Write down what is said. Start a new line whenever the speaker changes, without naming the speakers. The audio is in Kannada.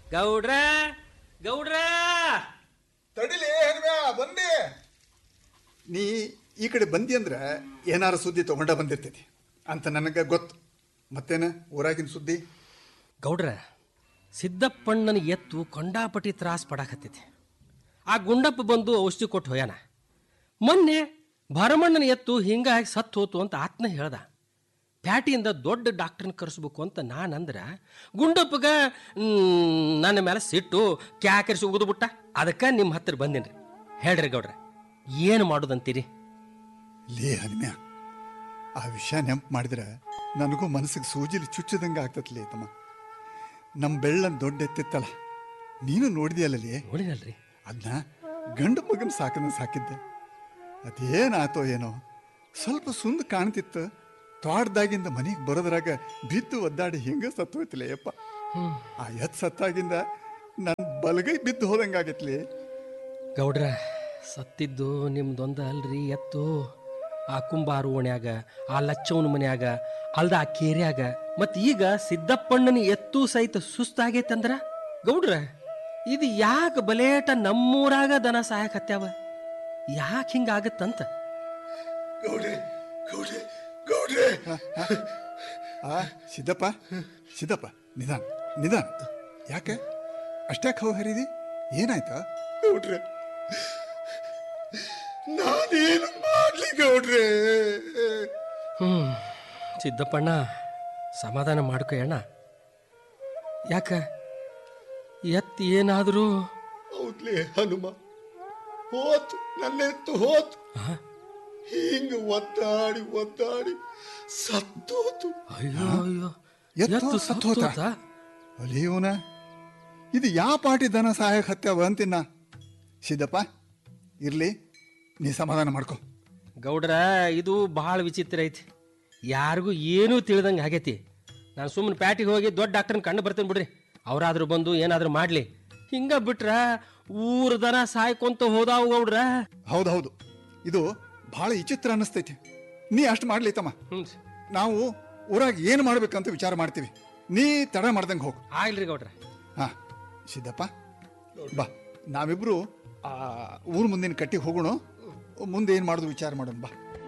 ಗೌಡ್ರ ಗೌಡ್ರ
ತಡಿಲಿ ಹೆಣ್ಮ್ಯಾ ಬಂದೆ ನೀ ಈ ಕಡೆ ಬಂದಿ ಅಂದ್ರೆ ಏನಾರ ಸುದ್ದಿ ತಗೊಂಡ ಬಂದಿರ್ತೈತಿ ಅಂತ ನನಗೆ ಗೊತ್ತು ಮತ್ತೇನ ಊರಾಗಿನ ಸುದ್ದಿ
ಗೌಡ್ರ ಸಿದ್ದಪ್ಪಣ್ಣನ ಎತ್ತು ಕೊಂಡಾಪಟಿ ತ್ರಾಸ ಪಡಾಕತ್ತೈತಿ ಆ ಗುಂಡಪ್ಪ ಬಂದು ಔಷಧಿ ಕೊಟ್ಟು ಹೋಯಾನ ಮೊನ್ನೆ ಭರಮಣ್ಣನ ಎತ್ತು ಹಿಂಗಾಗಿ ಸತ್ತು ಹೋತು ಅಂತ ಆತ್ನ ಹೇಳ್ದ ಪ್ಯಾಟಿಯಿಂದ ದೊಡ್ಡ ಡಾಕ್ಟರ್ನ ಕರೆಸ್ಬೇಕು ಅಂತ ನಾನಂದ್ರೆ ಗುಂಡಪ್ಪಗ ಮ್, ನನ್ನ ಮೇಲೆ ಸಿಟ್ಟು ಕ್ಯಾಕರಿಸಿ ಉಗಿದು ಬಿಟ್ಟ ಅದಕ್ಕೆ ನಿಮ್ಮ ಹತ್ತಿರ ಬಂದೇನ್ರಿ ಹೇಳ್ರಿ ಗೌಡ್ರ ಏನು ಮಾಡೋದಂತೀರಿ
ಲೇ ಹನುಮ್ಯಾ ಆ ವಿಷಯ ನೆನಪು ಮಾಡಿದ್ರೆ ನನಗೂ ಮನಸ್ಸಿಗೆ ಸೂಜಿಲಿ ಚುಚ್ಚದಂಗೆ ಆಗ್ತತ್ಲೇ ತಮ್ಮ ನಮ್ಮ ಬೆಳ್ಳನ್ ದೊಡ್ಡ ಎತ್ತಿತ್ತಲ್ಲ ನೀನು ನೋಡಿದೆಯಲ್ಲೇ
ನೋಡಿನಲ್ರಿ
ಅದನ್ನ ಗಂಡು ಮಗನ ಸಾಕನ ಸಾಕಿದ್ದೆ ಅದೇನಾತೋ ಏನೋ ಸ್ವಲ್ಪ ಸುಂದ ಕಾಣ್ತಿತ್ತು ತೋಟದಾಗಿಂದ ಮನೆಗೆ ಬರೋದ್ರಾಗ ಬಿದ್ದು ಒದ್ದಾಡಿ ಹಿಂಗ ಸತ್ತೋಯ್ತಿಲೆ ಯಪ್ಪ ಆ ಎತ್ ಸತ್ತಾಗಿಂದ ನನ್ನ ಬಲಗೈ ಬಿದ್ದು ಹೋದಂಗಾಗೈತ್ಲಿ
ಗೌಡ್ರ ಸತ್ತಿದ್ದು ನಿಮ್ದೊಂದ ಅಲ್ರಿ ಎತ್ತು ಆ ಕುಂಬಾರು ಓಣ್ಯಾಗ ಆ ಲಚ್ಚವನ ಮನ್ಯಾಗ ಅಲ್ದ ಆ ಕೇರ್ಯಾಗ ಮತ್ ಈಗ ಸಿದ್ದಪ್ಪಣ್ಣನ ಎತ್ತು ಸಹಿತ ಸುಸ್ತಾಗೈತಂದ್ರ ಗೌಡ್ರ ಇದು ಯಾಕೆ ಬಲೇಟ ನಮ್ಮೂರಾಗ ದನ ಸಾಯಕತ್ಯಾವ ಯಾಕೆ ಹಿಂಗಾಗತ್ತಂತ
ಗೌಡ್ರೆ ಗೌಡ್ರೆ ಗೌಡ್ರೆ ಆ ಸಿದ್ದಪ್ಪ ಸಿದ್ದಪ್ಪ ನಿಧಾನ ನಿಧಾನ ಯಾಕೆ ಅಷ್ಟ್ಯಾಕೆ ಹೋ ಹರಿದಿ ಏನಾಯ್ತಾ ಗೌಡ್ರೆ ನಾನೇನು ಮಾಡ್ಲಿ ಗೌಡ್ರೆ
ಹ್ಮ್ ಸಿದ್ದಪ್ಪಣ್ಣ ಸಮಾಧಾನ ಮಾಡ್ಕೊ ಅಣ್ಣ ಯಾಕ ಎತ್ತು ಏನಾದರೂ
ಹೌದ್ಲೇ ಹನುಮ ಹೋತು ನನ್ನ ಎತ್ತು ಹೋತು ಹಿಂಗ ಒದ್ದಾಡಿ ಒದ್ದಾಡಿ ಸತ್ತೋತು
ಅಯ್ಯೋ ಅಯ್ಯೋ
ಎತ್ತು
ಎತ್ತು
ಸತ್ತೋತ?
ಸತ್ತೋತಾ?
ಅಲಿಯೋನ ಇದು ಯಾವ ಪಾಟಿ ದನ ಸಹಾಯಕ ಹತ್ಯಾವ ಅಂತಿನ್ನ ಸಿದ್ದಪ್ಪ ಇರ್ಲಿ ನೀ ಸಮಾಧಾನ ಮಾಡ್ಕೊ
ಗೌಡ್ರ ಇದು ಭಾಳ ವಿಚಿತ್ರ ಐತಿ ಯಾರಿಗೂ ಏನೂ ತಿಳಿದಂಗೆ ಆಗೈತಿ ನಾನು ಸುಮ್ಮನೆ ಪ್ಯಾಟಿಗೆ ಹೋಗಿ ದೊಡ್ಡ ಡಾಕ್ಟರ್ನ ಕಂಡು ಬರ್ತೇನೆ ಬಿಡ್ರಿ ಅವರಾದ್ರೂ ಬಂದು ಏನಾದರೂ ಮಾಡಲಿ ಹಿಂಗ ಬಿಟ್ರ ಊರ ದನ ಸಾಯ್ಕೊಂತ ಹೋದಾವು ಗೌಡ್ರ
ಹೌದು ಹೌದು ಇದು ಬಹಳ ವಿಚಿತ್ರ ಅನ್ನಿಸ್ತೈತಿ ನೀ ಅಷ್ಟು ಮಾಡ್ಲಿ ತಮ್ಮ
ಹ್ಞೂ
ನಾವು ಊರಾಗ ಏನು ಮಾಡ್ಬೇಕಂತ ವಿಚಾರ ಮಾಡ್ತೀವಿ ನೀ ತಡ ಮಾಡ್ದಂಗೆ ಹೋಗು
ಆಗ್ಲಿ ಗೌಡ್ರ
ಹಾ ಸಿದ್ದಪ್ಪ ಬಾ ನಾವಿಬ್ರು ಆ ಊರ್ ಮುಂದಿನ ಕಟ್ಟಿಗೆ ಹೋಗೋಣ ಮುಂದೆ ಏನು ಮಾಡೋದು ವಿಚಾರ ಮಾಡೋಣ ಬಾ